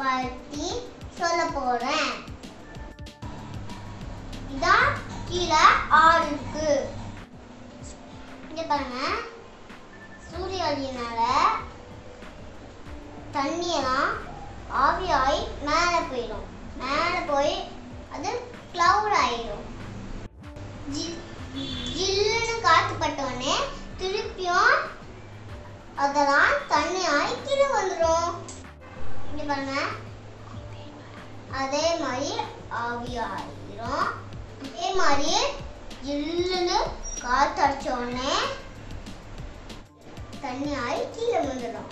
பற்றி சொல்ல போறேன் இதான் கீழே ஆறு இருக்கு இங்க பாருங்க சூரிய ஒளியினால தண்ணியெல்லாம் ஆவியாகி மேலே போயிடும் மேலே போய் அது கிளவுட் ஆயிடும் ஜி- ஜில்லுன்னு காத்து பட்ட உடனே திருப்பியும் அதெல்லாம் தண்ணி ஆகி கீழே வந்துடும் இங்க பாருங்க அதே மாதிரி ஆவியாயிரும் அதே மாதிரி ஜில்லுன்னு காத்து அடிச்ச உடனே தண்ணி ஆகி கீழே வந்துடும்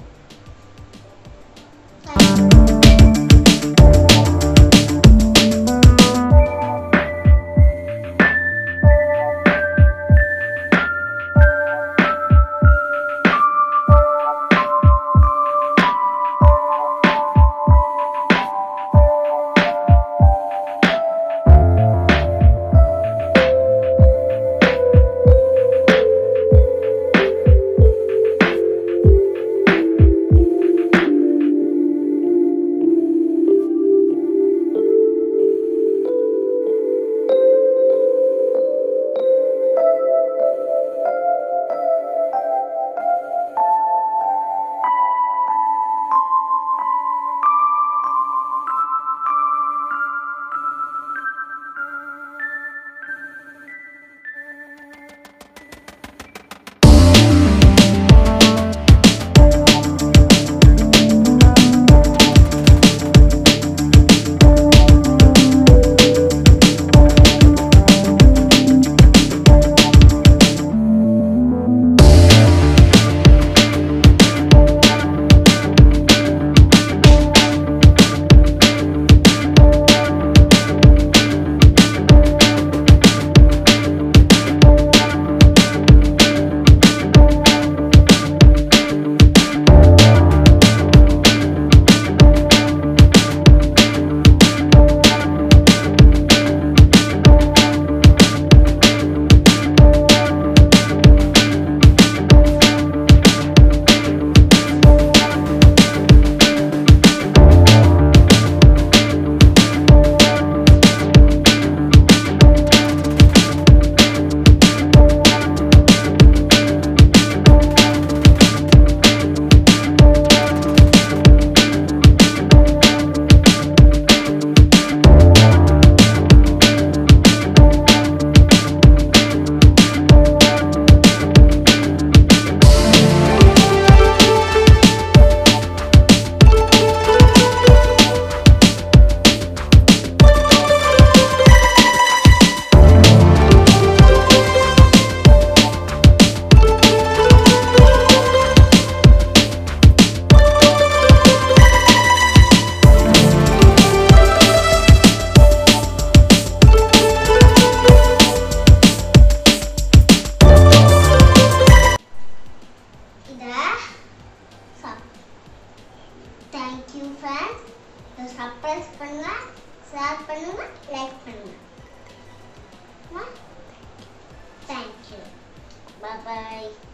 இத தேங்க்யூ ஃப்ரெண்ட்ஸ் இதை சர்ப்ரைஸ் பண்ணுங்க ஷேர் பண்ணுங்க லைக் பண்ணுங்க தேங்க்யூ பாய்